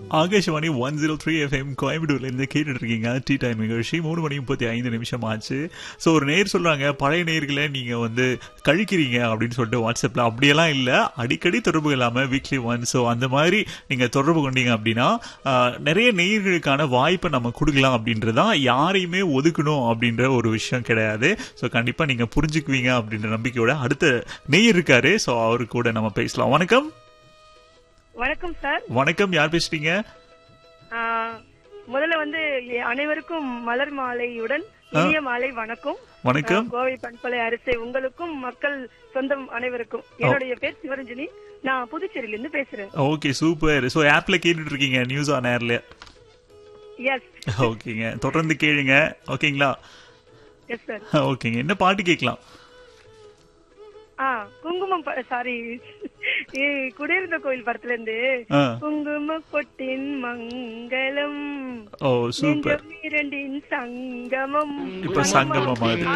Akashvani one zero three FM கோயம்புத்தூர்ல இருந்து கேட்டுட்டு இருக்கீங்க டீ டைம் நிகழ்ச்சி மூணு மணி முப்பத்தி ஐந்து நிமிஷம் ஆச்சு ஸோ ஒரு நேர் சொல்றாங்க பழைய நேர்களை நீங்க வந்து கழிக்கிறீங்க அப்படின்னு சொல்லிட்டு வாட்ஸ்அப்ல அப்படியெல்லாம் இல்ல அடிக்கடி தொடர்பு இல்லாம வீக்லி ஒன் ஸோ அந்த மாதிரி நீங்க தொடர்பு கொண்டீங்க அப்படின்னா ஆஹ், நிறைய நேயர்களுக்கான வாய்ப்பை நம்ம கொடுக்கலாம் அப்படின்றதான் யாரையுமே ஒதுக்கணும் அப்படின்ற ஒரு விஷயம் கிடையாது ஸோ கண்டிப்பா நீங்க புரிஞ்சுக்குவீங்க அப்படின்ற நம்பிக்கையோட அடுத்த நேயர் இருக்காரு ஸோ அவரு கூட நம்ம பேசலாம் வணக்கம் வணக்கம் சார் வணக்கம் யார் பேசுறீங்க ஆ, முதல்ல வந்து எ- அனைவருக்கும் மலர் மாலையுடன் இனிய மாலை வணக்கம் வணக்கம் ஆ, கோவை பண்பலை அரசை உங்களுக்கும் மக்கள் சொந்தம் அனைவருக்கும் என்னுடைய பேர் சிவரஞ்சனி நான் புதுச்சேரியில இருந்து பேசுறேன் ஓகே சூப்பர் ஸோ ஆப்ல கேட்டுட்டு இருக்கீங்க நியூஸ் ஆன் ஏர்ல எஸ் ஓகேங்க தொடர்ந்து கேளுங்க ஓகேங்களா எஸ் சார் ஓகேங்க என்ன பாட்டு கேட்கலாம் ஆ குங்குமம் சாரி குடியிருந்த கோயில் படத்துல இருந்து ஆ, குங்கும பொட்டின் மங்களம் ஓ சூப்பர் நெஞ்சம் இரண்டின் சங்கமம் இப்ப சங்கமம் ஆகுது